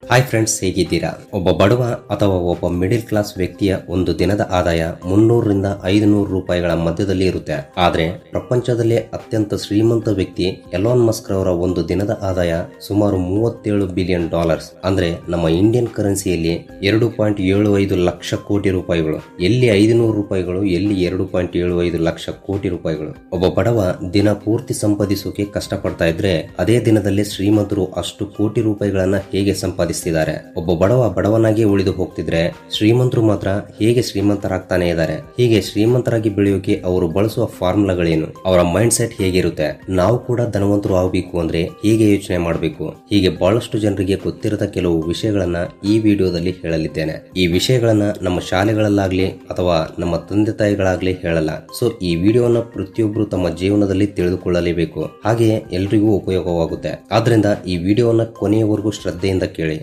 hi friends ಹೇಗಿದ್ದೀರಾ ಒಬ್ಬ ಬಡವ ಅಥವಾ ಒಬ್ಬ ಮಿಡಿಲ್ ಕ್ಲಾಸ್ ವ್ಯಕ್ತಿಯ ಒಂದು ದಿನದ ಆದಾಯ ಮುನ್ನೂರರಿಂದ ಐದುನೂರು ರೂಪಾಯಿಗಳ ಮಧ್ಯದಲ್ಲಿ ಇರುತ್ತೆ ಆದ್ರೆ ಪ್ರಪಂಚದಲ್ಲೇ ಅತ್ಯಂತ ಶ್ರೀಮಂತ ವ್ಯಕ್ತಿ ಎಲಾನ್ ಮಸ್ಕ್ ರವರ ಒಂದು ದಿನದ ಆದಾಯ ಸುಮಾರು ಮೂವತ್ತೇಳು ಬಿಲಿಯನ್ ಡಾಲರ್ಸ್ ಅಂದ್ರೆ ನಮ್ಮ ಇಂಡಿಯನ್ ಕರೆನ್ಸಿಯಲ್ಲಿ ಎರಡು ಪಾಯಿಂಟ್ ಏಳು ಐದು ಲಕ್ಷ ಕೋಟಿ ರೂಪಾಯಿಗಳು ಎಲ್ಲಿ ಐದುನೂರು ರೂಪಾಯಿಗಳು ಎಲ್ಲಿ ಎರಡು ಪಾಯಿಂಟ್ ಏಳು ಐದು ಲಕ್ಷ ಕೋಟಿ ರೂಪಾಯಿಗಳು ಒಬ್ಬ ಬಡವ ದಿನ ಪೂರ್ತಿ ಸಂಪಾದಿಸೋಕೆ ಕಷ್ಟಪಡ್ತಾ ಇದ್ರೆ ಅದೇ ದಿನದಲ್ಲಿ ಶ್ರೀಮಂತರು ಅಷ್ಟು ಕೋಟಿ ರೂಪಾಯಿಗಳನ್ನ ಹೇಗೆ ಸಂಪಾದಿಸ್ತಿದ್ದಾರೆ ಒಬ್ಬ ಬಡವ ಬಡವನಾಗಿ ಉಳಿದು ಹೋಗ್ತಿದ್ರೆ ಶ್ರೀಮಂತರು ಮಾತ್ರ ಹೇಗೆ ಶ್ರೀಮಂತರಾಗ್ತಾನೆ ಇದ್ದಾರೆ ಹೀಗೆ ಶ್ರೀಮಂತರಾಗಿ ಬೆಳೆಯೋಕೆ ಅವರು ಬಳಸುವ ಫಾರ್ಮುಲಾಗಳೇನು ಅವರ ಮೈಂಡ್ ಸೆಟ್ ಹೇಗಿರುತ್ತೆ ನಾವು ಕೂಡ ಧನವಂತರು ಆಗಬೇಕು ಅಂದ್ರೆ ಹೇಗೆ ಯೋಚನೆ ಮಾಡಬೇಕು ಹೀಗೆ ಬಹಳಷ್ಟು ಜನರಿಗೆ ಗೊತ್ತಿರದ ಕೆಲವು ವಿಷಯಗಳನ್ನ ಈ ವಿಡಿಯೋದಲ್ಲಿ ಹೇಳಲಿದ್ದೇನೆ ಈ ವಿಷಯಗಳನ್ನ ನಮ್ಮ ಶಾಲೆಗಳಲ್ಲಾಗ್ಲಿ ಅಥವಾ ನಮ್ಮ ತಂದೆ ತಾಯಿಗಳಾಗ್ಲಿ ಹೇಳಲ್ಲ ಸೊ ಈ ವಿಡಿಯೋನ ಪ್ರತಿಯೊಬ್ಬರು ತಮ್ಮ ಜೀವನದಲ್ಲಿ ತಿಳಿದುಕೊಳ್ಳಲೇಬೇಕು ಹಾಗೆಯೇ ಎಲ್ರಿಗೂ ಉಪಯೋಗವಾಗುತ್ತೆ ಆದ್ರಿಂದ ಈ ವಿಡಿಯೋನ ಕೊನೆಯವರೆಗೂ ಶ್ರದ್ಧೆಯಿಂದ ಕೇಳಿ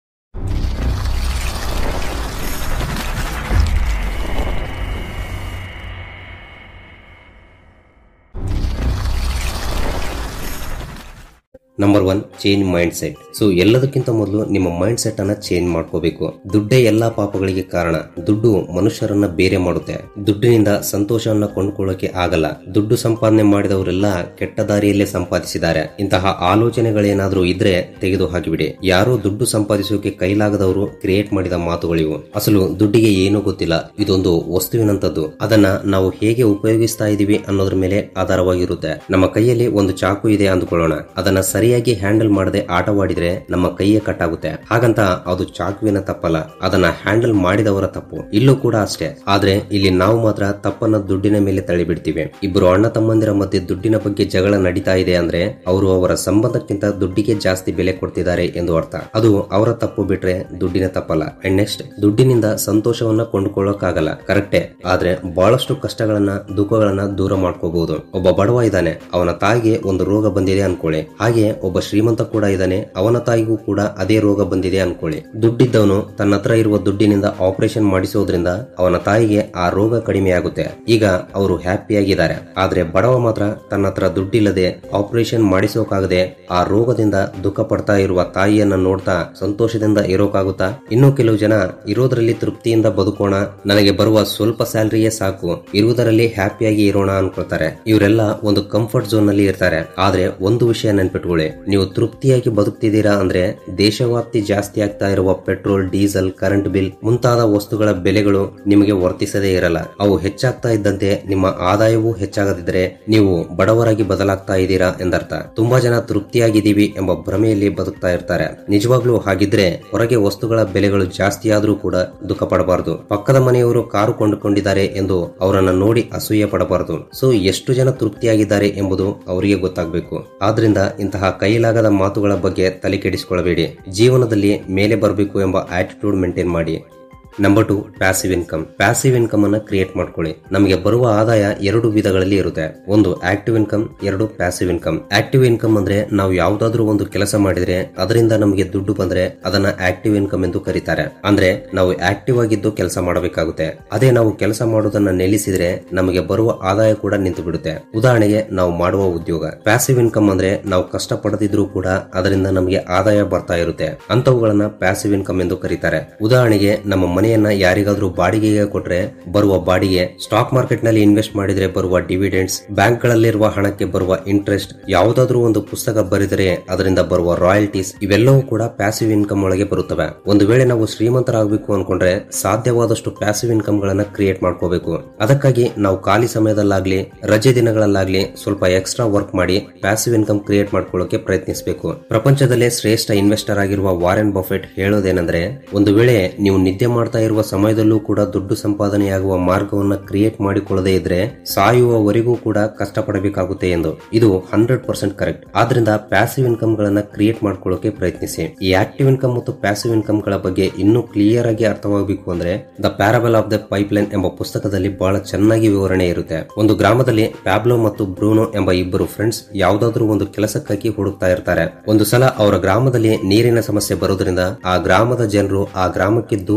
number one change mindset so ಎಲ್ಲದಕ್ಕಿಂತ ಮೊದಲು ನಿಮ್ಮ ಮೈಂಡ್ ಸೆಟ್ ಅನ್ನ ಚೇಂಜ್ ಮಾಡ್ಕೋಬೇಕು ದುಡ್ಡೇ ಎಲ್ಲಾ ಪಾಪಗಳಿಗೆ ಕಾರಣ ದುಡ್ಡು ಮನುಷ್ಯರನ್ನ ಬೇರೆ ಮಾಡುತ್ತೆ ದುಡ್ಡಿನಿಂದ ಸಂತೋಷವನ್ನ ಕೊಂಡ್ಕೊಳ್ಳೋಕೆ ಆಗಲ್ಲ ದುಡ್ಡು ಸಂಪಾದನೆ ಮಾಡಿದವರೆಲ್ಲ ಕೆಟ್ಟ ದಾರಿಯಲ್ಲೇ ಸಂಪಾದಿಸಿದ್ದಾರೆ ಇಂತಹ ಆಲೋಚನೆಗಳೇನಾದ್ರೂ ಇದ್ರೆ ತೆಗೆದು ಹಾಕಿಬಿಡಿ ಯಾರೋ ದುಡ್ಡು ಸಂಪಾದಿಸೋಕೆ ಕೈಲಾಗದವರು ಕ್ರಿಯೇಟ್ ಮಾಡಿದ ಮಾತುಗಳಿವು ಅಸಲು ದುಡ್ಡಿಗೆ ಏನೂ ಗೊತ್ತಿಲ್ಲ ಇದೊಂದು ವಸ್ತುವಿನಂತದ್ದು ಅದನ್ನ ನಾವು ಹೇಗೆ ಉಪಯೋಗಿಸ್ತಾ ಇದೀವಿ ಅನ್ನೋದ್ರ ಮೇಲೆ ಆಧಾರವಾಗಿರುತ್ತೆ ನಮ್ಮ ಕೈಯಲ್ಲಿ ಒಂದು ಚಾಕು ಇದೆ ಅಂದುಕೊಳ್ಳೋಣ ಅದನ್ನ ಸರಿಯಾಗಿ ಹ್ಯಾಂಡಲ್ ಮಾಡದೆ ಆಟವಾಡಿದ್ರೆ ನಮ್ಮ ಕೈಯೇ ಕಟ್ಟಾಗುತ್ತೆ ಹಾಗಂತ ಅದು ಚಾಕುವಿನ ತಪ್ಪಲ್ಲ ಅದನ್ನ ಹ್ಯಾಂಡಲ್ ಮಾಡಿದವರ ತಪ್ಪು ಇಲ್ಲೂ ಕೂಡ ಅಷ್ಟೇ ಆದ್ರೆ ಇಲ್ಲಿ ನಾವು ಮಾತ್ರ ತಪ್ಪನ್ನ ದುಡ್ಡಿನ ಮೇಲೆ ತಳ್ಳಿಬಿಡ್ತೀವಿ ಇಬ್ಬರು ಅಣ್ಣ ತಮ್ಮಂದಿರ ಮಧ್ಯೆ ದುಡ್ಡಿನ ಬಗ್ಗೆ ಜಗಳ ನಡೀತಾ ಇದೆ ಅಂದ್ರೆ ಅವರು ಅವರ ಸಂಬಂಧಕ್ಕಿಂತ ದುಡ್ಡಿಗೆ ಜಾಸ್ತಿ ಬೆಲೆ ಕೊಡ್ತಿದ್ದಾರೆ ಎಂದು ಅರ್ಥ ಅದು ಅವರ ತಪ್ಪು ಬಿಟ್ರೆ ದುಡ್ಡಿನ ತಪ್ಪಲ್ಲ ಅಂಡ್ ನೆಕ್ಸ್ಟ್ ದುಡ್ಡಿನಿಂದ ಸಂತೋಷವನ್ನ ಕೊಂಡುಕೊಳ್ಳೋಕ್ಕಾಗಲ್ಲ ಕರೆಕ್ಟೇ ಆದ್ರೆ ಬಹಳಷ್ಟು ಕಷ್ಟಗಳನ್ನ ದುಃಖಗಳನ್ನ ದೂರ ಮಾಡ್ಕೋಬಹುದು ಒಬ್ಬ ಬಡವ ಇದ್ದಾನೆ ಅವನ ತಾಯಿಗೆ ಒಂದು ರೋಗ ಬಂದಿದೆ ಅನ್ಕೊಳ್ಳಿ ಹಾಗೆ ಒಬ್ಬ ಶ್ರೀಮಂತ ಕೂಡ ಇದ್ದಾನೆ ಅವನ ತಾಯಿಗೂ ಕೂಡ ಅದೇ ರೋಗ ಬಂದಿದೆ ಅನ್ಕೊಳ್ಳಿ ದುಡ್ಡಿದ್ದವನು ತನ್ನ ಹತ್ರ ಇರುವ ದುಡ್ಡಿನಿಂದ ಆಪರೇಷನ್ ಮಾಡಿಸೋದ್ರಿಂದ ಅವನ ತಾಯಿಗೆ ಆ ರೋಗ ಕಡಿಮೆ ಆಗುತ್ತೆ ಈಗ ಅವರು ಹ್ಯಾಪಿಯಾಗಿದ್ದಾರೆ ಆದ್ರೆ ಬಡವ ಮಾತ್ರ ತನ್ನ ಹತ್ರ ದುಡ್ಡಿಲ್ಲದೆ ಆಪರೇಷನ್ ಮಾಡಿಸೋಕಾಗದೆ ಆ ರೋಗದಿಂದ ದುಃಖ ಪಡ್ತಾ ಇರುವ ತಾಯಿಯನ್ನ ನೋಡ್ತಾ ಸಂತೋಷದಿಂದ ಇರೋಕಾಗುತ್ತಾ ಇನ್ನು ಕೆಲವು ಜನ ಇರೋದ್ರಲ್ಲಿ ತೃಪ್ತಿಯಿಂದ ಬದುಕೋಣ ನನಗೆ ಬರುವ ಸ್ವಲ್ಪ ಸ್ಯಾಲರಿಯೇ ಸಾಕು ಇರುವುದರಲ್ಲಿ ಹ್ಯಾಪಿಯಾಗಿ ಇರೋಣ ಅನ್ಕೊಳ್ತಾರೆ ಇವರೆಲ್ಲ ಒಂದು ಕಂಫರ್ಟ್ ಝೋನ್ ನಲ್ಲಿ ಇರ್ತಾರೆ ಆದ್ರೆ ಒಂದು ವಿಷಯ ನೆನ್ಪಿಟ್ಕೊಳ್ಳಿ ನೀವು ತೃಪ್ತಿಯಾಗಿ ಬದುಕ್ತಿದ್ದೀರಾ ಅಂದ್ರೆ ದೇಶವ್ಯಾಪ್ತಿ ಜಾಸ್ತಿ ಆಗ್ತಾ ಇರುವ ಪೆಟ್ರೋಲ್ ಡೀಸೆಲ್ ಕರೆಂಟ್ ಬಿಲ್ ಮುಂತಾದ ವಸ್ತುಗಳ ಬೆಲೆಗಳು ನಿಮಗೆ ವರ್ತಿಸದೇ ಇರಲ್ಲ ಅವು ಹೆಚ್ಚಾಗ್ತಾ ಇದ್ದಂತೆ ನಿಮ್ಮ ಆದಾಯವೂ ಹೆಚ್ಚಾಗದಿದ್ರೆ ನೀವು ಬಡವರಾಗಿ ಬದಲಾಗ್ತಾ ಇದ್ದೀರಾ ಎಂದರ್ಥ ತುಂಬಾ ಜನ ತೃಪ್ತಿಯಾಗಿದ್ದೀವಿ ಎಂಬ ಭ್ರಮೆಯಲ್ಲಿ ಬದುಕ್ತಾ ಇರ್ತಾರೆ ನಿಜವಾಗ್ಲೂ ಹಾಗಿದ್ರೆ ಹೊರಗೆ ವಸ್ತುಗಳ ಬೆಲೆಗಳು ಜಾಸ್ತಿ ಆದ್ರೂ ಕೂಡ ದುಃಖ ಪಡಬಾರದು ಪಕ್ಕದ ಮನೆಯವರು ಕಾರು ಕೊಂಡುಕೊಂಡಿದ್ದಾರೆ ಎಂದು ಅವರನ್ನ ನೋಡಿ ಅಸೂಯೆ ಪಡಬಾರದು ಸೊ ಎಷ್ಟು ಜನ ತೃಪ್ತಿಯಾಗಿದ್ದಾರೆ ಎಂಬುದು ಅವರಿಗೆ ಗೊತ್ತಾಗಬೇಕು ಆದ್ರಿಂದ ಇಂತಹ ಕೈಲಾಗದ ಮಾತುಗಳ ಬಗ್ಗೆ ತಲೆ ಕೆಡಿಸಿಕೊಳ್ಳಬೇಡಿ ಜೀವನದಲ್ಲಿ ಮೇಲೆ ಬರಬೇಕು ಎಂಬ ಆಟಿಟ್ಯೂಡ್ ಮೇಂಟೈನ್ ಮಾಡಿ number two passive income passive income ಅನ್ನ ಕ್ರಿಯೇಟ್ ಮಾಡ್ಕೊಳ್ಳಿ ನಮಗೆ ಬರುವ ಆದಾಯ ಎರಡು ವಿಧಗಳಲ್ಲಿ ಇರುತ್ತೆ ಒಂದು ಆಕ್ಟಿವ್ ಇನ್ಕಮ್ ಎರಡು ಪ್ಯಾಸಿವ್ ಇನ್ಕಮ್ ಆಕ್ಟಿವ್ ಇನ್ಕಮ್ ಅಂದ್ರೆ ನಾವು ಯಾವ್ದಾದ್ರೂ ಒಂದು ಕೆಲಸ ಮಾಡಿದ್ರೆ ಅದರಿಂದ ನಮಗೆ ದುಡ್ಡು ಬಂದ್ರೆ ಅದನ್ನ ಆಕ್ಟಿವ್ ಇನ್ಕಮ್ ಎಂದು ಕರೀತಾರೆ ಅಂದ್ರೆ ನಾವು ಆಕ್ಟಿವ್ ಆಗಿದ್ದು ಕೆಲಸ ಮಾಡಬೇಕಾಗುತ್ತೆ ಅದೇ ನಾವು ಕೆಲಸ ಮಾಡೋದನ್ನ ನಿಲ್ಲಿಸಿದ್ರೆ ನಮಗೆ ಬರುವ ಆದಾಯ ಕೂಡ ನಿಂತು ಬಿಡುತ್ತೆ ಉದಾಹರಣೆಗೆ ನಾವು ಮಾಡುವ ಉದ್ಯೋಗ ಪ್ಯಾಸಿವ್ ಇನ್ಕಮ್ ಅಂದ್ರೆ ನಾವು ಕಷ್ಟ ಪಡದಿದ್ರೂ ಕೂಡ ಅದರಿಂದ ನಮಗೆ ಆದಾಯ ಬರ್ತಾ ಇರುತ್ತೆ ಅಂತವುಗಳನ್ನ ಪ್ಯಾಸಿವ್ ಇನ್ಕಮ್ ಎಂದು ಕರೀತಾರೆ ಉದಾಹರಣೆಗೆ ನಮ್ಮ ಮನೆಯನ್ನ ಯಾರಿಗಾದ್ರೂ ಬಾಡಿಗೆಗೆ ಕೊಟ್ರೆ ಬರುವ ಬಾಡಿಗೆ ಸ್ಟಾಕ್ ಮಾರ್ಕೆಟ್ ನಲ್ಲಿ ಇನ್ವೆಸ್ಟ್ ಮಾಡಿದ್ರೆ ಬರುವ ಡಿವಿಡೆಂಡ್ಸ್ ಬ್ಯಾಂಕ್ ಗಳಲ್ಲಿರುವ ಹಣಕ್ಕೆ ಬರುವ ಇಂಟ್ರೆಸ್ಟ್ ಯಾವುದಾದ್ರೂ ಒಂದು ಪುಸ್ತಕ ಬರೆದರೆ ಅದರಿಂದ ಬರುವ ರಾಯಲ್ಟೀಸ್ ಇವೆಲ್ಲವೂ ಕೂಡ ಪ್ಯಾಸಿವ್ ಇನ್ಕಮ್ ಒಳಗೆ ಬರುತ್ತವೆ ಒಂದು ವೇಳೆ ನಾವು ಶ್ರೀಮಂತರಾಗಬೇಕು ಅನ್ಕೊಂಡ್ರೆ ಸಾಧ್ಯವಾದಷ್ಟು ಪ್ಯಾಸಿವ್ ಇನ್ಕಮ್ ಗಳನ್ನ ಕ್ರಿಯೇಟ್ ಮಾಡ್ಕೋಬೇಕು ಅದಕ್ಕಾಗಿ ನಾವು ಖಾಲಿ ಸಮಯದಲ್ಲಾಗ್ಲಿ ರಜೆ ದಿನಗಳಲ್ಲಾಗ್ಲಿ ಸ್ವಲ್ಪ ಎಕ್ಸ್ಟ್ರಾ ವರ್ಕ್ ಮಾಡಿ ಪ್ಯಾಸಿವ್ ಇನ್ಕಮ್ ಕ್ರಿಯೇಟ್ ಮಾಡ್ಕೊಳ್ಳೋಕೆ ಪ್ರಯತ್ನಿಸಬೇಕು ಪ್ರಪಂಚದಲ್ಲೇ ಶ್ರೇಷ್ಠ ಇನ್ವೆಸ್ಟರ್ ಆಗಿರುವ ವಾರೆನ್ ಬಫೆಟ್ ಹೇಳೋದೇನೆಂದ್ರೆ ಒಂದು ವೇಳೆ ನೀವು ನಿದ್ದೆ ಮಾಡ್ತಾ ಇರುವ ಸಮಯದಲ್ಲೂ ಕೂಡ ದುಡ್ಡು ಸಂಪಾದನೆಯಾಗುವ ಮಾರ್ಗವನ್ನ ಕ್ರಿಯೇಟ್ ಮಾಡಿಕೊಳ್ಳದೇ ಇದ್ರೆ ಸಾಯುವವರೆಗೂ ಕೂಡ ಕಷ್ಟಪಡಬೇಕಾಗುತ್ತೆ ಎಂದು ಇದು ಹಂಡ್ರೆಡ್ ಪರ್ಸೆಂಟ್ ಕರೆಕ್ಟ್ ಆದ್ರಿಂದ ಪ್ಯಾಸಿವ್ ಇನ್ಕಮ್ ಗಳನ್ನ ಕ್ರಿಯೇಟ್ ಮಾಡ್ಕೊಳ್ಳೋಕೆ ಪ್ರಯತ್ನಿಸಿ ಈ ಆಕ್ಟಿವ್ ಇನ್ಕಮ್ ಮತ್ತು ಪ್ಯಾಸಿವ್ ಇನ್ಕಮ್ ಗಳ ಬಗ್ಗೆ ಇನ್ನೂ ಕ್ಲಿಯರ್ ಆಗಿ ಅರ್ಥವಾಗಬೇಕು ಅಂದ್ರೆ the parable of the pipeline ಎಂಬ ಪುಸ್ತಕದಲ್ಲಿ ಬಹಳ ಚೆನ್ನಾಗಿ ವಿವರಣೆ ಇರುತ್ತೆ ಒಂದು ಗ್ರಾಮದಲ್ಲಿ ಪ್ಯಾಬ್ಲೋ ಮತ್ತು ಬ್ರೂನೋ ಎಂಬ ಇಬ್ಬರು ಫ್ರೆಂಡ್ಸ್ ಯಾವ್ದಾದ್ರೂ ಒಂದು ಕೆಲಸಕ್ಕಾಗಿ ಹುಡುಕ್ತಾ ಇರ್ತಾರೆ ಒಂದು ಸಲ ಅವರ ಗ್ರಾಮದಲ್ಲಿ ನೀರಿನ ಸಮಸ್ಯೆ ಬರೋದ್ರಿಂದ ಆ ಗ್ರಾಮದ ಜನರು ಆ ಗ್ರಾಮಕ್ಕೆ ದೂರ ಇರುವ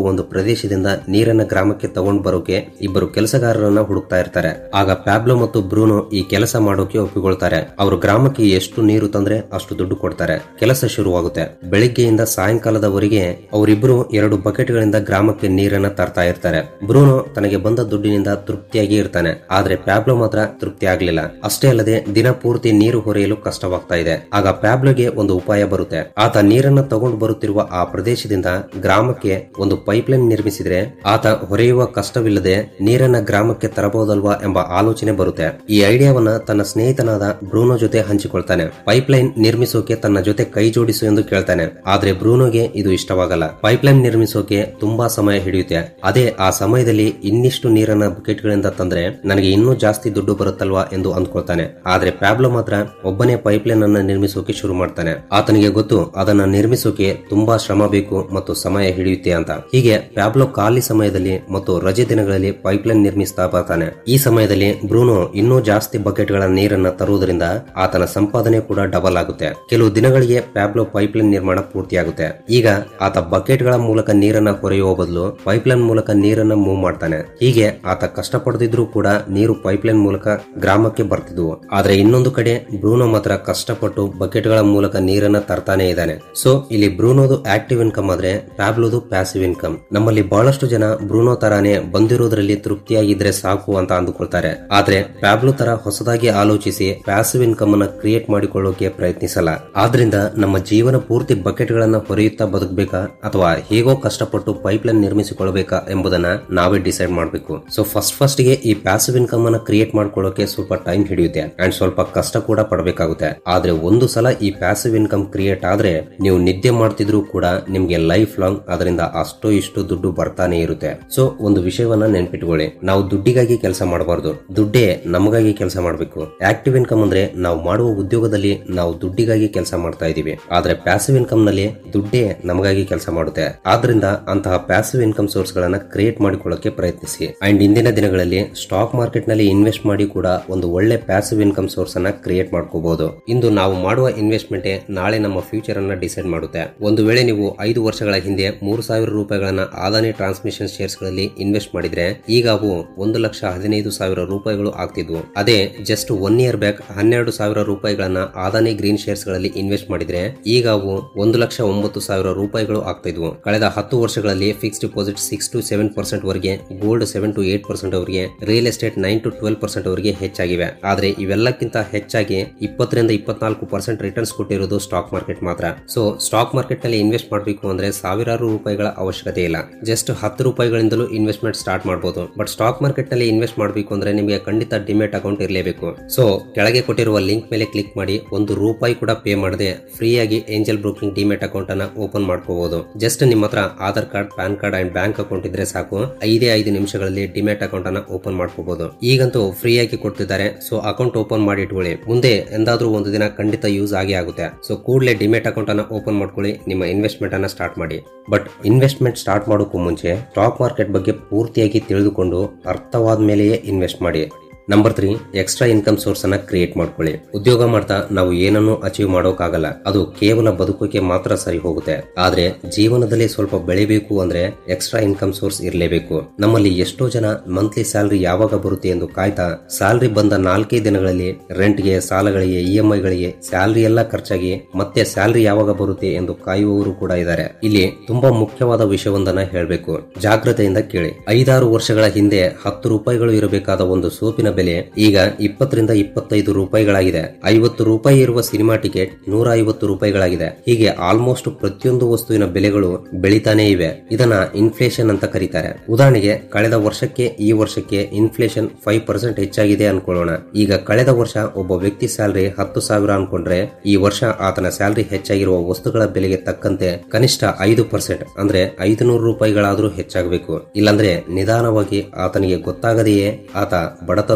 ಒಂದು ಪ್ರದೇಶದಿಂದ ನೀರನ್ನ ಗ್ರಾಮಕ್ಕೆ ತಗೊಂಡು ಬರೋಕೆ ಇಬ್ಬರು ಕೆಲಸಗಾರರನ್ನ ಹುಡುಕ್ತಾ ಇರ್ತಾರೆ ಆಗ ಪ್ಯಾಬ್ಲೋ ಮತ್ತು ಬ್ರೂನೋ ಈ ಕೆಲಸ ಮಾಡೋಕೆ ಒಪ್ಪಿಕೊಳ್ತಾರೆ ಅವರು ಗ್ರಾಮಕ್ಕೆ ಎಷ್ಟು ನೀರು ತಂದ್ರೆ ಅಷ್ಟು ದುಡ್ಡು ಕೊಡ್ತಾರೆ ಕೆಲಸ ಶುರುವಾಗುತ್ತೆ ಬೆಳಿಗ್ಗೆಯಿಂದ ಸಾಯಂಕಾಲದವರೆಗೆ ಅವರಿಬ್ಬರು ಎರಡು ಬಕೆಟ್ಗಳಿಂದ ಗ್ರಾಮಕ್ಕೆ ನೀರನ್ನ ತರ್ತಾ ಇರ್ತಾರೆ ಬ್ರೂನೋ ತನಗೆ ಬಂದ ದುಡ್ಡಿನಿಂದ ತೃಪ್ತಿಯಾಗಿ ಇರ್ತಾನೆ ಆದ್ರೆ ಪ್ಯಾಬ್ಲೋ ಮಾತ್ರ ತೃಪ್ತಿ ಆಗ್ಲಿಲ್ಲ ಅಷ್ಟೇ ಅಲ್ಲದೆ ದಿನ ಪೂರ್ತಿ ನೀರು ಹೊರೆಯಲು ಕಷ್ಟವಾಗ್ತಾ ಇದೆ ಆಗ ಪ್ಯಾಬ್ಲೋಗೆ ಒಂದು ಉಪಾಯ ಬರುತ್ತೆ ಆತ ನೀರನ್ನ ತಗೊಂಡು ಬರುತ್ತಿರುವ ಆ ಪ್ರದೇಶದಿಂದ ಗ್ರಾಮಕ್ಕೆ ಒಂದು ಪೈಪ್ಲೈನ್ ನಿರ್ಮಿಸಿದ್ರೆ ಆತ ಹೊರೆಯುವ ಕಷ್ಟವಿಲ್ಲದೆ ನೀರನ್ನ ಗ್ರಾಮಕ್ಕೆ ತರಬಹುದಲ್ವಾ ಎಂಬ ಆಲೋಚನೆ ಬರುತ್ತೆ ಈ ಐಡಿಯಾವನ್ನ ತನ್ನ ಸ್ನೇಹಿತನಾದ ಬ್ರೂನೋ ಜೊತೆ ಹಂಚಿಕೊಳ್ತಾನೆ ಪೈಪ್ಲೈನ್ ನಿರ್ಮಿಸೋಕೆ ತನ್ನ ಜೊತೆ ಕೈ ಜೋಡಿಸು ಎಂದು ಕೇಳ್ತಾನೆ ಆದ್ರೆ ಬ್ರೂನೋಗೆ ಇದು ಇಷ್ಟವಾಗಲ್ಲ ಪೈಪ್ಲೈನ್ ನಿರ್ಮಿಸೋಕೆ ತುಂಬಾ ಸಮಯ ಹಿಡಿಯುತ್ತೆ ಅದೇ ಆ ಸಮಯದಲ್ಲಿ ಇನ್ನಿಷ್ಟು ನೀರನ್ನ ಬಕೆಟ್ಗಳಿಂದ ತಂದ್ರೆ ನನಗೆ ಇನ್ನೂ ಜಾಸ್ತಿ ದುಡ್ಡು ಬರುತ್ತಲ್ವಾ ಎಂದು ಅಂದ್ಕೊಳ್ತಾನೆ ಆದ್ರೆ ಪ್ಯಾಬ್ಲೋ ಮಾತ್ರ ಒಬ್ಬನೇ ಪೈಪ್ಲೈನ್ ಅನ್ನ ನಿರ್ಮಿಸೋಕೆ ಶುರು ಮಾಡ್ತಾನೆ ಆತನಿಗೆ ಗೊತ್ತು ಅದನ್ನ ನಿರ್ಮಿಸೋಕೆ ತುಂಬಾ ಶ್ರಮ ಬೇಕು ಮತ್ತು ಸಮಯ ಹಿಡಿಯುತ್ತೆ ಅಂತ ಹೀಗೆ ಪ್ಯಾಬ್ಲೋ ಖಾಲಿ ಸಮಯದಲ್ಲಿ ಮತ್ತು ರಜೆ ದಿನಗಳಲ್ಲಿ ಪೈಪ್ಲೈನ್ ನಿರ್ಮಿಸ್ತಾ ಬರ್ತಾನೆ ಈ ಸಮಯದಲ್ಲಿ ಬ್ರೂನೋ ಇನ್ನೂ ಜಾಸ್ತಿ ಬಕೆಟ್ಗಳ ನೀರನ್ನ ತರುವುದರಿಂದ ಆತನ ಸಂಪಾದನೆ ಕೂಡ ಡಬಲ್ ಆಗುತ್ತೆ ಕೆಲವು ದಿನಗಳಿಗೆ ಪ್ಯಾಬ್ಲೋ ಪೈಪ್ಲೈನ್ ನಿರ್ಮಾಣ ಪೂರ್ತಿಯಾಗುತ್ತೆ ಈಗ ಆತ ಬಕೆಟ್ಗಳ ಮೂಲಕ ನೀರನ್ನ ಹೊರೆಯುವ ಬದಲು ಪೈಪ್ಲೈನ್ ಮೂಲಕ ನೀರನ್ನ ಮೂವ್ ಮಾಡ್ತಾನೆ ಹೀಗೆ ಆತ ಕಷ್ಟಪಡದಿದ್ರೂ ಕೂಡ ನೀರು ಪೈಪ್ಲೈನ್ ಮೂಲಕ ಗ್ರಾಮಕ್ಕೆ ಬರ್ತಿದ್ವು ಆದ್ರೆ ಇನ್ನೊಂದು ಕಡೆ ಬ್ರೂನೋ ಮಾತ್ರ ಕಷ್ಟಪಟ್ಟು ಬಕೆಟ್ಗಳ ಮೂಲಕ ನೀರನ್ನ ತರ್ತಾನೆ ಇದ್ದಾನೆ ಸೊ ಇಲ್ಲಿ ಬ್ರೂನೋದು ಆಕ್ಟಿವ್ ಇನ್ಕಮ್ ಆದ್ರೆ ಪ್ಯಾಬ್ಲೋದು ಪ್ಯಾಸಿವ್ ಇನ್ಕಮ್ ನಮ್ಮಲ್ಲಿ ಬಹಳಷ್ಟು ಜನ ಬ್ರೂನೋ ತರಾನೇ ಬಂದಿರೋದ್ರಲ್ಲಿ ತೃಪ್ತಿಯಾಗಿದ್ರೆ ಸಾಕು ಅಂತ ಅಂದುಕೊಳ್ತಾರೆ ಆದ್ರೆ ಪ್ಯಾಬ್ಲೋ ತರ ಹೊಸದಾಗಿ ಆಲೋಚಿಸಿ ಪ್ಯಾಸಿವ್ ಇನ್ಕಮ್ ಅನ್ನ ಕ್ರಿಯೇಟ್ ಮಾಡಿಕೊಳ್ಳೋಕೆ ಪ್ರಯತ್ನಿಸಲ್ಲ ಆದ್ರಿಂದ ನಮ್ಮ ಜೀವನ ಪೂರ್ತಿ ಬಕೆಟ್ಗಳನ್ನ ಹೊರೆಯುತ್ತಾ ಬದುಕಬೇಕಾ ಅಥವಾ ಹೇಗೋ ಕಷ್ಟಪಟ್ಟು ಪೈಪ್ಲೈನ್ ನಿರ್ಮಿಸಿಕೊಳ್ಳಬೇಕಾ ಎಂಬುದನ್ನ ನಾವೇ ಡಿಸೈಡ್ ಮಾಡಬೇಕು ಸೊ ಫಸ್ಟ್ ಫಸ್ಟ್ ಗೆ ಈ ಪ್ಯಾಸಿವ್ ಇನ್ಕಮ್ ಅನ್ನ ಕ್ರಿಯೇಟ್ ಮಾಡ್ಕೊಳ್ಳೋಕೆ ಸ್ವಲ್ಪ ಟೈಮ್ ಹಿಡಿಯುತ್ತೆ ಅಂಡ್ ಸ್ವಲ್ಪ ಕಷ್ಟ ಕೂಡ ಪಡಬೇಕಾಗುತ್ತೆ ಆದ್ರೆ ಒಂದು ಸಲ ಈ ಪ್ಯಾಸಿವ್ ಇನ್ಕಮ್ ಕ್ರಿಯೇಟ್ ಆದ್ರೆ ನೀವು ನಿದ್ದೆ ಮಾಡ್ತಿದ್ರು ಕೂಡ ನಿಮ್ಗೆ ಲೈಫ್ ಲಾಂಗ್ ಅದರಿಂದ ಅಷ್ಟೋ ಇಷ್ಟು ದುಡ್ಡು ಬರ್ತಾನೆ ಇರುತ್ತೆ ಸೊ ಒಂದು ವಿಷಯವನ್ನ ನೆನ್ಪಿಟ್ಕೊಳ್ಳಿ ನಾವು ದುಡ್ಡಿಗಾಗಿ ಕೆಲಸ ಮಾಡಬಾರ್ದು ದುಡ್ಡೇ ನಮಗಾಗಿ ಕೆಲಸ ಮಾಡಬೇಕು ಆಕ್ಟಿವ್ ಇನ್ಕಮ್ ಅಂದ್ರೆ ನಾವು ಮಾಡುವ ಉದ್ಯೋಗದಲ್ಲಿ ನಾವು ದುಡ್ಡಿಗಾಗಿ ಕೆಲಸ ಮಾಡ್ತಾ ಇದೀವಿ ಆದ್ರೆ ಪ್ಯಾಸಿವ್ ಇನ್ಕಮ್ ನಲ್ಲಿ ದುಡ್ಡೇ ನಮಗಾಗಿ ಕೆಲಸ ಮಾಡುತ್ತೆ ಆದ್ರಿಂದ ಅಂತಹ ಪ್ಯಾಸಿವ್ ಇನ್ಕಮ್ ಸೋರ್ಸ್ ಗಳನ್ನ ಕ್ರಿಯೇಟ್ ಮಾಡಿಕೊಳ್ಳಕ್ಕೆ ಪ್ರಯತ್ನಿಸಿ ಅಂಡ್ ಇಂದಿನ ದಿನಗಳಲ್ಲಿ ಸ್ಟಾಕ್ ಮಾರ್ಕೆಟ್ ನಲ್ಲಿ ಇನ್ವೆಸ್ಟ್ ಮಾಡಿ ಕೂಡ ಒಂದು ಒಳ್ಳೆ ಪ್ಯಾಸಿವ್ ಇನ್ಕಮ್ ಸೋರ್ಸ್ ಅನ್ನ ಕ್ರಿಯೇಟ್ ಮಾಡ್ಕೋಬಹುದು ಇಂದು ನಾವು ಮಾಡುವ ಇನ್ವೆಸ್ಟ್ಮೆಂಟ್ ನಾಳೆ ನಮ್ಮ ಫ್ಯೂಚರ್ ಅನ್ನ ಡಿಸೈಡ್ ಮಾಡುತ್ತೆ ಒಂದು ವೇಳೆ ನೀವು ಐದು ವರ್ಷಗಳ ಹಿಂದೆ ಮೂರು ಸಾವಿರ ರೂಪಾಯಿಗಳನ್ನ ಆದಾನಿ ಟ್ರಾನ್ಸ್ಮಿಷನ್ ಶೇರ್ಸ್ ಗಳಲ್ಲಿ ಇನ್ವೆಸ್ಟ್ ಮಾಡಿದ್ರೆ ಈಗ ಅವು ಒಂದು ಲಕ್ಷ ಹದಿನೈದು ಸಾವಿರ ರೂಪಾಯಿಗಳು ಆಗ್ತಿದ್ವು ಅದೇ ಜಸ್ಟ್ ಒನ್ ಇಯರ್ ಬ್ಯಾಕ್ ಹನ್ನೆರಡು ಸಾವಿರ ರೂಪಾಯಿಗಳನ್ನ ಆದಾನಿ ಗ್ರೀನ್ ಶೇರ್ಸ್ ಗಳಲ್ಲಿ ಇನ್ವೆಸ್ಟ್ ಮಾಡಿದ್ರೆ ಈಗ ಅವು ಒಂದು ಲಕ್ಷ ಒಂಬತ್ತು ಸಾವಿರ ರೂಪಾಯಿಗಳು ಆಗ್ತಿದ್ವು ಕಳೆದ ಹತ್ತು ವರ್ಷಗಳಲ್ಲಿ fix deposit six to seven percent ವರೆಗೆ gold seven to eight percent ಅವರಿಗೆ real estate nine to twelve percent ಅವರಿಗೆ ಹೆಚ್ಚಾಗಿವೆ ಆದ್ರೆ ಇವೆಲ್ಲಕ್ಕಿಂತ ಹೆಚ್ಚಾಗಿ ಇಪ್ಪತ್ತರಿಂದ ಇಪ್ಪತ್ನಾಲ್ಕು ಪರ್ಸೆಂಟ್ ರಿಟರ್ನ್ಸ್ ಕೊಟ್ಟಿರೋದು ಸ್ಟಾಕ್ ಮಾರ್ಕೆಟ್ ಮಾತ್ರ ಸೊ ಸ್ಟಾಕ್ ಮಾರ್ಕೆಟ್ ನಲ್ಲಿ ಇನ್ವೆಸ್ಟ್ ಮಾಡಬೇಕು ಅಂದ್ರೆ ಸಾವಿರಾರು ರೂಪಾಯಿಗಳ ಅವಶ್ಯಕತೆ ಇಲ್ಲ ಜಸ್ಟ್ ಹತ್ತು ರೂಪಾಯಿಗಳಿಂದಲೂ ಇನ್ವೆಸ್ಟ್ಮೆಂಟ್ ಸ್ಟಾರ್ಟ್ ಮಾಡಬಹುದು ಬಟ್ ಸ್ಟಾಕ್ ಮಾರ್ಕೆಟ್ ನಲ್ಲಿ ಇನ್ವೆಸ್ಟ್ ಮಾಡಬೇಕು ಅಂದ್ರೆ ನಿಮಗೆ ಖಂಡಿತ ಡಿಮೆಟ್ ಅಕೌಂಟ್ ಇರಲೇಬೇಕು ಸೊ ಕೆಳಗೆ ಕೊಟ್ಟಿರುವ ಲಿಂಕ್ ಮೇಲೆ ಕ್ಲಿಕ್ ಮಾಡಿ ಒಂದು ರೂಪಾಯಿ ಕೂಡ ಪೇ ಮಾಡದೆ ಫ್ರೀಯಾಗಿ ಏಂಜಲ್ ಬ್ರೋಕಿಂಗ್ ಡಿಮೆಟ್ ಅಕೌಂಟ್ ಅನ್ನ ಓಪನ್ ಮಾಡ್ಕೋಬಹುದು ಜಸ್ಟ್ ನಿಮ್ಮ ಹತ್ರ Aadhaar card PAN card and bank account ಇದ್ರೆ ಸಾಕು ಐದೇ ಐದು ನಿಮಿಷಗಳಲ್ಲಿ ಡಿಮೆಟ್ ಅಕೌಂಟ್ ಅನ್ನ ಓಪನ್ ಮಾಡ್ಕೋಬಹುದು ಈಗಂತೂ ಫ್ರೀಯಾಗಿ ಕೊಡ್ತಿದ್ದಾರೆ ಸೊ ಅಕೌಂಟ್ ಓಪನ್ ಮಾಡಿ ಇಟ್ಕೊಳ್ಳಿ ಮುಂದೆ ಎಂದಾದ್ರೂ ಒಂದು ದಿನ ಖಂಡಿತ ಯೂಸ್ ಆಗೇ ಆಗುತ್ತೆ ಸೊ ಕೂಡಲೇ ಡಿಮೆಟ್ ಅಕೌಂಟ್ ಅನ್ನ ಓಪನ್ ಮಾಡ್ಕೊಳ್ಳಿ ನಿಮ್ಮ ಇನ್ವೆಸ್ಟ್ಮೆಂಟ್ ಅನ್ನ ಸ್ಟಾರ್ಟ್ ಮಾಡಿ ಬಟ್ ಇನ್ವೆಸ್ಟ್ಮೆಂಟ್ ಸ್ಟಾರ್ಟ್ ಮಾಡೋಕ್ಕೂ ಮುಂಚೆ ಸ್ಟಾಕ್ ಮಾರ್ಕೆಟ್ ಬಗ್ಗೆ ಪೂರ್ತಿಯಾಗಿ ತಿಳಿದುಕೊಂಡು ಅರ್ಥವಾದ ಮೇಲೆಯೇ ಇನ್ವೆಸ್ಟ್ ಮಾಡಿ number three extra income source ಅನ್ನ ಕ್ರಿಯೇಟ್ ಮಾಡ್ಕೊಳ್ಳಿ ಉದ್ಯೋಗ ಮಾಡ್ತಾ ನಾವು ಏನನ್ನೂ ಅಚೀವ್ ಮಾಡೋಕ್ಕಾಗಲ್ಲ ಅದು ಕೇವಲ ಬದುಕೋಕೆ ಮಾತ್ರ ಸರಿ ಹೋಗುತ್ತೆ ಆದ್ರೆ ಜೀವನದಲ್ಲಿ ಸ್ವಲ್ಪ ಬೆಳಿಬೇಕು ಅಂದ್ರೆ ಎಕ್ಸ್ಟ್ರಾ ಇನ್ಕಮ್ ಸೋರ್ಸ್ ಇರಲೇಬೇಕು ನಮ್ಮಲ್ಲಿ ಎಷ್ಟೋ ಜನ ಮಂತ್ಲಿ ಸ್ಯಾಲರಿ ಯಾವಾಗ ಬರುತ್ತೆ ಎಂದು ಕಾಯ್ತಾ ಸ್ಯಾಲರಿ ಬಂದ ನಾಲ್ಕೇ ದಿನಗಳಲ್ಲಿ ರೆಂಟ್ಗೆ ಸಾಲಗಳಿಗೆ ಇ ಎಂ ಐಗಳಿಗೆ ಸ್ಯಾಲರಿ ಎಲ್ಲ ಖರ್ಚಾಗಿ ಮತ್ತೆ ಸ್ಯಾಲರಿ ಯಾವಾಗ ಬರುತ್ತೆ ಎಂದು ಕಾಯುವವರು ಕೂಡ ಇದ್ದಾರೆ ಇಲ್ಲಿ ತುಂಬಾ ಮುಖ್ಯವಾದ ವಿಷಯವೊಂದನ್ನ ಹೇಳಬೇಕು ಜಾಗ್ರತೆಯಿಂದ ಕೇಳಿ ಐದಾರು ವರ್ಷಗಳ ಹಿಂದೆ ಹತ್ತು ರೂಪಾಯಿಗಳು ಇರಬೇಕಾದ ಒಂದು ಸೋಪಿನ ಬೆಲೆ ಈಗ ಇಪ್ಪತ್ತರಿಂದ ಇಪ್ಪತ್ತೈದು ರೂಪಾಯಿಗಳಾಗಿದೆ ಐವತ್ತು ರೂಪಾಯಿ ಇರುವ ಸಿನಿಮಾ ಟಿಕೆಟ್ ನೂರ ಐವತ್ತು ರೂಪಾಯಿಗಳಾಗಿದೆ ಹೀಗೆ ಆಲ್ಮೋಸ್ಟ್ ಪ್ರತಿಯೊಂದು ವಸ್ತುವಿನ ಬೆಲೆಗಳು ಬೆಳಿತಾನೇ ಇವೆ ಇದನ್ನ ಇನ್ಫ್ಲೇಷನ್ ಅಂತ ಕರೀತಾರೆ ಉದಾಹರಣೆಗೆ ಕಳೆದ ವರ್ಷಕ್ಕೆ ಈ ವರ್ಷಕ್ಕೆ ಇನ್ಫ್ಲೇಷನ್ ಫೈವ್ ಪರ್ಸೆಂಟ್ ಹೆಚ್ಚಾಗಿದೆ ಅನ್ಕೊಳ್ಳೋಣ ಈಗ ಕಳೆದ ವರ್ಷ ಒಬ್ಬ ವ್ಯಕ್ತಿ ಸ್ಯಾಲರಿ ಹತ್ತು ಸಾವಿರ ಅನ್ಕೊಂಡ್ರೆ ಈ ವರ್ಷ ಆತನ ಸ್ಯಾಲರಿ ಹೆಚ್ಚಾಗಿರುವ ವಸ್ತುಗಳ ಬೆಲೆಗೆ ತಕ್ಕಂತೆ ಕನಿಷ್ಠ ಐದು ಪರ್ಸೆಂಟ್ ಅಂದ್ರೆ ಐದು ನೂರು ರೂಪಾಯಿಗಳಾದ್ರೂ ಹೆಚ್ಚಾಗಬೇಕು ಇಲ್ಲಾಂದ್ರೆ ನಿಧಾನವಾಗಿ ಆತನಿಗೆ ಗೊತ್ತಾಗದೆಯೇ ಆತ ಬಡತನದ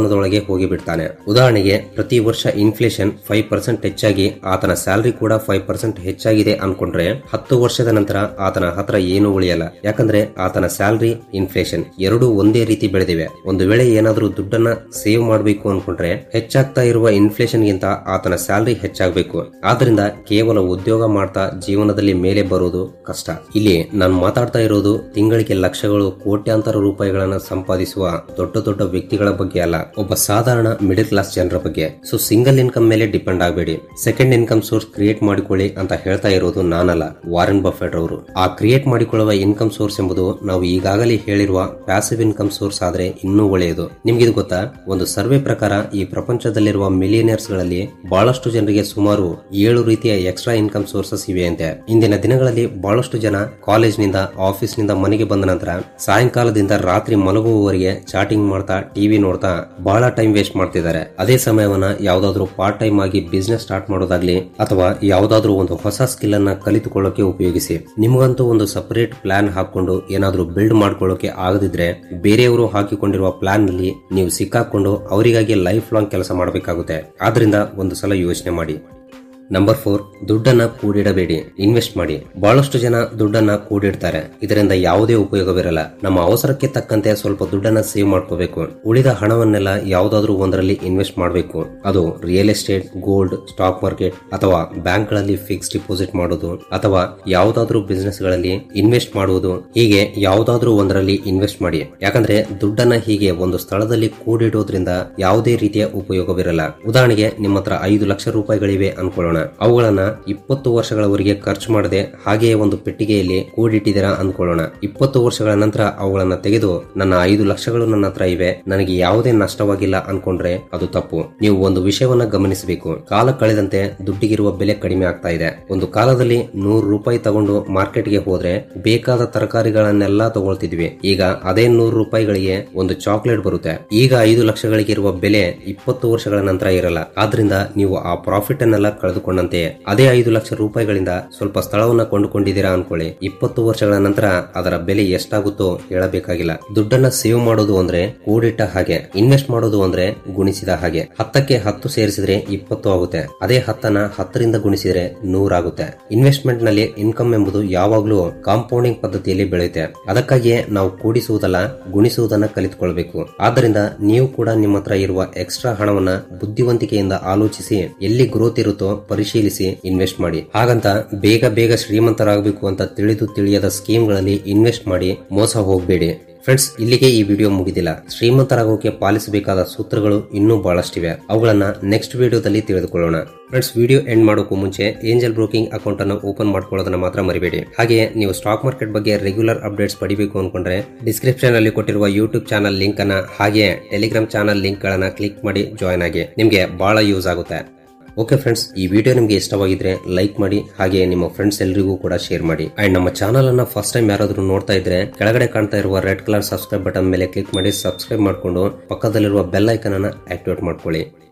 ಜೀವನದೊಳಗೆ ಹೋಗಿಬಿಡ್ತಾನೆ ಉದಾಹರಣೆಗೆ ಪ್ರತಿ ವರ್ಷ ಇನ್ಫ್ಲೇಷನ್ ಫೈವ್ ಪರ್ಸೆಂಟ್ ಹೆಚ್ಚಾಗಿ ಆತನ ಸ್ಯಾಲರಿ ಕೂಡ ಫೈವ್ ಪರ್ಸೆಂಟ್ ಹೆಚ್ಚಾಗಿದೆ ಅನ್ಕೊಂಡ್ರೆ ಹತ್ತು ವರ್ಷದ ನಂತರ ಆತನ ಹತ್ರ ಏನು ಉಳಿಯಲ್ಲ ಯಾಕಂದ್ರೆ ಆತನ ಸ್ಯಾಲರಿ ಇನ್ಫ್ಲೇಷನ್ ಎರಡೂ ಒಂದೇ ರೀತಿ ಬೆಳೆದಿವೆ ಒಂದು ವೇಳೆ ಏನಾದ್ರೂ ದುಡ್ಡನ್ನ ಸೇವ್ ಮಾಡಬೇಕು ಅನ್ಕೊಂಡ್ರೆ ಹೆಚ್ಚಾಗ್ತಾ ಇರುವ ಇನ್ಫ್ಲೇಷನ್ ಗಿಂತ ಆತನ ಸ್ಯಾಲರಿ ಹೆಚ್ಚಾಗಬೇಕು ಆದ್ರಿಂದ ಕೇವಲ ಉದ್ಯೋಗ ಮಾಡ್ತಾ ಜೀವನದಲ್ಲಿ ಮೇಲೆ ಬರೋದು ಕಷ್ಟ ಇಲ್ಲಿ ನಾನು ಮಾತಾಡ್ತಾ ಇರೋದು ತಿಂಗಳಿಗೆ ಲಕ್ಷಗಳು ಕೋಟ್ಯಾಂತರ ರೂಪಾಯಿಗಳನ್ನ ಸಂಪಾದಿಸುವ ದೊಡ್ಡ ದೊಡ್ಡ ವ್ಯಕ್ತಿಗಳ ಬಗ್ಗೆ ಅಲ್ಲ ಒಬ್ಬ ಸಾಧಾರಣ ಮಿಡಲ್ ಕ್ಲಾಸ್ ಜನರ ಬಗ್ಗೆ ಸೊ ಸಿಂಗಲ್ ಇನ್ಕಮ್ ಮೇಲೆ ಡಿಪೆಂಡ್ ಆಗಬೇಡಿ ಸೆಕೆಂಡ್ ಇನ್ಕಮ್ ಸೋರ್ಸ್ ಕ್ರಿಯೇಟ್ ಮಾಡಿಕೊಳ್ಳಿ ಅಂತ ಹೇಳ್ತಾ ಇರೋದು ನಾನಲ್ಲ ವಾರೆನ್ ಬಫೆಟ್ ಅವರು ಆ ಕ್ರಿಯೇಟ್ ಮಾಡಿಕೊಳ್ಳುವ ಇನ್ಕಮ್ ಸೋರ್ಸ್ ಎಂಬುದು ನಾವು ಈಗಾಗಲೇ ಹೇಳಿರುವ ಪ್ಯಾಸಿವ್ ಇನ್ಕಮ್ ಸೋರ್ಸ್ ಆದ್ರೆ ಇನ್ನೂ ಒಳ್ಳೆಯದು ನಿಮ್ಗೆ ಇದು ಗೊತ್ತಾ ಒಂದು ಸರ್ವೆ ಪ್ರಕಾರ ಈ ಪ್ರಪಂಚದಲ್ಲಿರುವ ಮಿಲಿಯನಿಯರ್ಸ್ ಗಳಲ್ಲಿ ಬಹಳಷ್ಟು ಜನರಿಗೆ ಸುಮಾರು ಏಳು ರೀತಿಯ ಎಕ್ಸ್ಟ್ರಾ ಇನ್ಕಮ್ ಸೋರ್ಸಸ್ ಇವೆ ಅಂತೆ ಇಂದಿನ ದಿನಗಳಲ್ಲಿ ಬಹಳಷ್ಟು ಜನ ಕಾಲೇಜ್ ನಿಂದ ಆಫೀಸ್ ನಿಂದ ಮನೆಗೆ ಬಂದ ನಂತರ ಸಾಯಂಕಾಲದಿಂದ ರಾತ್ರಿ ಮಲಗುವವರೆಗೆ ಚಾಟಿಂಗ್ ಮಾಡ್ತಾ ಟಿವಿ ನೋಡ್ತಾ ಬಹಳ ಟೈಮ್ ವೇಸ್ಟ್ ಮಾಡ್ತಿದ್ದಾರೆ ಅದೇ ಸಮಯವನ್ನ ಯಾವ್ದಾದ್ರು ಪಾರ್ಟ್ ಟೈಮ್ ಆಗಿ ಬಿಸ್ನೆಸ್ ಸ್ಟಾರ್ಟ್ ಮಾಡೋದಾಗ್ಲಿ ಅಥವಾ ಯಾವ್ದಾದ್ರು ಒಂದು ಹೊಸ ಸ್ಕಿಲ್ ಅನ್ನ ಕಲಿತುಕೊಳ್ಳೋಕೆ ಉಪಯೋಗಿಸಿ ನಿಮಗಂತೂ ಒಂದು ಸಪರೇಟ್ ಪ್ಲಾನ್ ಹಾಕೊಂಡು ಏನಾದ್ರೂ ಬಿಲ್ಡ್ ಮಾಡ್ಕೊಳ್ಳೋಕೆ ಆಗದಿದ್ರೆ ಬೇರೆಯವರು ಹಾಕಿಕೊಂಡಿರುವ ಪ್ಲಾನ್ ನಲ್ಲಿ ನೀವು ಸಿಕ್ಕಾಕೊಂಡು ಅವರಿಗಾಗಿ ಲೈಫ್ ಲಾಂಗ್ ಕೆಲಸ ಮಾಡಬೇಕಾಗುತ್ತೆ ಆದ್ರಿಂದ ಒಂದು ಸಲ ಯೋಚನೆ ಮಾಡಿ ನಂಬರ್ ಫೋರ್ ದುಡ್ಡನ್ನ ಕೂಡಿಡಬೇಡಿ ಇನ್ವೆಸ್ಟ್ ಮಾಡಿ ಬಹಳಷ್ಟು ಜನ ದುಡ್ಡನ್ನ ಕೂಡಿಡ್ತಾರೆ ಇದರಿಂದ ಯಾವುದೇ ಉಪಯೋಗವಿರಲ್ಲ ನಮ್ಮ ಅವಸರಕ್ಕೆ ತಕ್ಕಂತೆ ಸ್ವಲ್ಪ ದುಡ್ಡನ್ನ ಸೇವ್ ಮಾಡ್ಕೋಬೇಕು ಉಳಿದ ಹಣವನ್ನೆಲ್ಲ ಯಾವುದಾದ್ರೂ ಒಂದರಲ್ಲಿ ಇನ್ವೆಸ್ಟ್ ಮಾಡಬೇಕು ಅದು real estate gold stock market ಅಥವಾ ಬ್ಯಾಂಕ್ಗಳಲ್ಲಿ ಫಿಕ್ಸ್ ಡಿಪಾಸಿಟ್ ಮಾಡೋದು ಅಥವಾ ಯಾವುದಾದ್ರೂ ಬಿಸ್ನೆಸ್ ಗಳಲ್ಲಿ ಇನ್ವೆಸ್ಟ್ ಮಾಡುವುದು ಹೀಗೆ ಯಾವುದಾದ್ರೂ ಒಂದರಲ್ಲಿ ಇನ್ವೆಸ್ಟ್ ಮಾಡಿ ಯಾಕಂದ್ರೆ ದುಡ್ಡನ್ನ ಹೀಗೆ ಒಂದು ಸ್ಥಳದಲ್ಲಿ ಕೂಡಿಡೋದ್ರಿಂದ ಯಾವುದೇ ರೀತಿಯ ಉಪಯೋಗವಿರಲ್ಲ ಉದಾಹರಣೆಗೆ ನಿಮ್ಮ ಹತ್ರ ಐದು ಲಕ್ಷ ರೂಪಾಯಿಗಳಿವೆ ಅನ್ಕೊಳ್ಳೋಣ ಅವುಗಳನ್ನ ಇಪ್ಪತ್ತು ವರ್ಷಗಳವರೆಗೆ ಖರ್ಚು ಮಾಡದೆ ಹಾಗೆಯೇ ಒಂದು ಪೆಟ್ಟಿಗೆಯಲ್ಲಿ ಕೂಡಿಟ್ಟಿದ್ದೀರಾ ಅಂದ್ಕೊಳ್ಳೋಣ ಇಪ್ಪತ್ತು ವರ್ಷಗಳ ನಂತರ ಅವುಗಳನ್ನ ತೆಗೆದು ನನ್ನ ಐದು ಲಕ್ಷಗಳು ನನ್ನ ಹತ್ರ ಇವೆ ನನಗೆ ಯಾವುದೇ ನಷ್ಟವಾಗಿಲ್ಲ ಅನ್ಕೊಂಡ್ರೆ ಅದು ತಪ್ಪು ನೀವು ಒಂದು ವಿಷಯವನ್ನ ಗಮನಿಸಬೇಕು ಕಾಲ ಕಳೆದಂತೆ ದುಡ್ಡಿಗಿರುವ ಬೆಲೆ ಕಡಿಮೆ ಆಗ್ತಾ ಇದೆ ಒಂದು ಕಾಲದಲ್ಲಿ ನೂರು ರೂಪಾಯಿ ತಗೊಂಡು ಮಾರ್ಕೆಟ್ಗೆ ಹೋದ್ರೆ ಬೇಕಾದ ತರಕಾರಿಗಳನ್ನೆಲ್ಲ ತಗೊಳ್ತಿದ್ವಿ ಈಗ ಅದೇ ನೂರು ರೂಪಾಯಿಗಳಿಗೆ ಒಂದು ಚಾಕ್ಲೇಟ್ ಬರುತ್ತೆ ಈಗ ಐದು ಲಕ್ಷಗಳಿಗೆ ಇರುವ ಬೆಲೆ ಇಪ್ಪತ್ತು ವರ್ಷಗಳ ನಂತರ ಇರಲ್ಲ ಆದ್ರಿಂದ ನೀವು ಆ ಪ್ರಾಫಿಟ್ ಅನ್ನೆಲ್ಲ ಕಳೆದುಕೊಂಡಂತೆ ಅದೇ ಐದು ಲಕ್ಷ ರೂಪಾಯಿಗಳಿಂದ ಸ್ವಲ್ಪ ಸ್ಥಳವನ್ನ ಕೊಂಡುಕೊಂಡಿದ್ದೀರಾ ಅನ್ಕೊಳ್ಳಿ ಇಪ್ಪತ್ತು ವರ್ಷಗಳ ನಂತರ ಅದರ ಬೆಲೆ ಎಷ್ಟಾಗುತ್ತೋ ಹೇಳಬೇಕಾಗಿಲ್ಲ ದುಡ್ಡನ್ನ ಸೇವ್ ಮಾಡೋದು ಅಂದ್ರೆ ಕೂಡಿಟ್ಟ ಹಾಗೆ ಇನ್ವೆಸ್ಟ್ ಮಾಡೋದು ಅಂದ್ರೆ ಗುಣಿಸಿದ ಹಾಗೆ ಹತ್ತಕ್ಕೆ ಹತ್ತು ಸೇರಿಸಿದ್ರೆ ಇಪ್ಪತ್ತು ಆಗುತ್ತೆ ಅದೇ ಹತ್ತನ್ನ ಹತ್ತರಿಂದ ಗುಣಿಸಿದ್ರೆ ನೂರಾಗುತ್ತೆ ಇನ್ವೆಸ್ಟ್ಮೆಂಟ್ ನಲ್ಲಿ ಇನ್ಕಮ್ ಎಂಬುದು ಯಾವಾಗ್ಲೂ ಕಾಂಪೌಂಡಿಂಗ್ ಪದ್ಧತಿಯಲ್ಲಿ ಬೆಳೆಯುತ್ತೆ ಅದಕ್ಕಾಗಿಯೇ ನಾವು ಕೂಡಿಸುವುದಲ್ಲ ಗುಣಿಸುವುದನ್ನ ಕಲಿತುಕೊಳ್ಬೇಕು ಆದ್ದರಿಂದ ನೀವು ಕೂಡ ನಿಮ್ಮ ಹತ್ರ ಇರುವ ಎಕ್ಸ್ಟ್ರಾ ಹಣವನ್ನ ಬುದ್ಧಿವಂತಿಕೆಯಿಂದ ಆಲೋಚಿಸಿ ಎಲ್ಲಿ ಗ್ರೋತ್ ಇರುತ್ತೋ ಪರಿಶೀಲಿಸಿ ಇನ್ವೆಸ್ಟ್ ಮಾಡಿ ಹಾಗಂತ ಬೇಗ ಬೇಗ ಶ್ರೀಮಂತರಾಗಬೇಕು ಅಂತ ತಿಳಿದು ತಿಳಿಯದ ಸ್ಕೀಮ್ಗಳಲ್ಲಿ ಇನ್ವೆಸ್ಟ್ ಮಾಡಿ ಮೋಸ ಹೋಗಬೇಡಿ ಫ್ರೆಂಡ್ಸ್ ಇಲ್ಲಿಗೆ ಈ ವಿಡಿಯೋ ಮುಗಿದಿಲ್ಲ ಶ್ರೀಮಂತರಾಗೋಕೆ ಪಾಲಿಸಬೇಕಾದ ಸೂತ್ರಗಳು ಇನ್ನೂ ಬಹಳಷ್ಟಿವೆ ಅವುಗಳನ್ನ ನೆಕ್ಸ್ಟ್ ವಿಡಿಯೋದಲ್ಲಿ ತಿಳಿದುಕೊಳ್ಳೋಣ ಫ್ರೆಂಡ್ಸ್ ವಿಡಿಯೋ ಎಂಡ್ ಮಾಡೋಕ್ಕೂ ಮುಂಚೆ ಏಂಜಲ್ ಬ್ರೋಕಿಂಗ್ ಅಕೌಂಟ್ ಅನ್ನು ಓಪನ್ ಮಾಡ್ಕೊಳ್ಳೋದನ್ನ ಮಾತ್ರ ಮರಿಬೇಡಿ ಹಾಗೆಯೇ ನೀವು ಸ್ಟಾಕ್ ಮಾರ್ಕೆಟ್ ಬಗ್ಗೆ ರೆಗ್ಯುಲರ್ ಅಪ್ಡೇಟ್ಸ್ ಪಡಿಬೇಕು ಅನ್ಕೊಂಡ್ರೆ ಡಿಸ್ಕ್ರಿಪ್ಷನ್ ಅಲ್ಲಿ ಕೊಟ್ಟಿರುವ ಯೂಟ್ಯೂಬ್ ಚಾನಲ್ ಲಿಂಕ್ ಅನ್ನ ಹಾಗೆಯೇ ಟೆಲಿಗ್ರಾಮ್ ಚಾನಲ್ ಲಿಂಕ್ ಗಳನ್ನ ಕ್ಲಿಕ್ ಮಾಡಿ ಜಾಯ್ನ್ ಆಗಿ ನಿಮ್ಗೆ ಬಹಳ ಯೂಸ್ ಆಗುತ್ತೆ ಓಕೆ ಫ್ರೆಂಡ್ಸ್ ಈ ವಿಡಿಯೋ ನಿಮಗೆ ಇಷ್ಟವಾಗಿದ್ರೆ ಲೈಕ್ ಮಾಡಿ ಹಾಗೆ ನಿಮ್ಮ ಫ್ರೆಂಡ್ಸ್ ಎಲ್ರಿಗೂ ಕೂಡ ಶೇರ್ ಮಾಡಿ ಅಂಡ್ ನಮ್ಮ ಚಾನಲ್ ಅನ್ನ ಫಸ್ಟ್ ಟೈಮ್ ಯಾರಾದ್ರೂ ನೋಡ್ತಾ ಇದ್ರೆ ಕೆಳಗಡೆ ಕಾಣ್ತಾ ಇರುವ ರೆಡ್ ಕಲರ್ ಸಬ್ಸ್ಕ್ರೈಬ್ ಬಟನ್ ಮೇಲೆ ಕ್ಲಿಕ್ ಮಾಡಿ ಸಬ್ಸ್ಕ್ರೈಬ್ ಮಾಡ್ಕೊಂಡು ಪಕ್ಕದಲ್ಲಿರುವ ಬೆಲ್ ಐಕನ್ ಅನ್ನ ಆಕ್ಟಿವೇಟ್ ಮಾಡ್ಕೊಳ್ಳಿ